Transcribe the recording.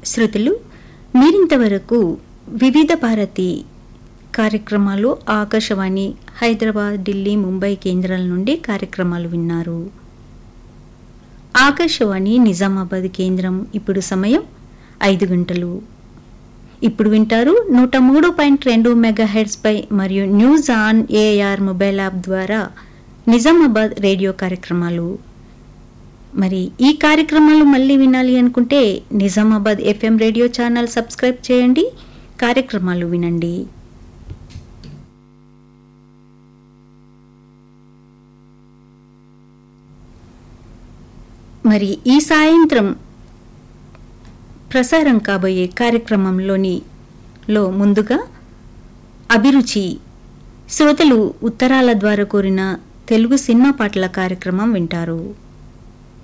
శ్రోతలు మీరింతవరకు వివిధ భారతి కార్యక్రమాలు ఆకాశవాణి హైదరాబాద్ ఢిల్లీ ముంబై కేంద్రాల నుండి కార్యక్రమాలు విన్నారు ఆకాశవాణి నిజామాబాద్ కేంద్రం ఇప్పుడు సమయం ఐదు గంటలు ఇప్పుడు వింటారు నూట మూడు పాయింట్ రెండు మెగా పై మరియు news on AIR mobile app ద్వారా నిజామాబాద్ రేడియో కార్యక్రమాలు మరి ఈ కార్యక్రమాలు మళ్ళీ వినాలి అనుకుంటే Nizamabad FM radio channel subscribe చేయండి కార్యక్రమాలు వినండి మరి ఈ సాయంత్రం ప్రసారం కాబోయే కార్యక్రమంలోని లో ముందుగా అభిరుచి శ్రోతలు ఉత్తరాల ద్వారా కోరిన తెలుగు సినిమా పాటల కార్యక్రమం వింటారు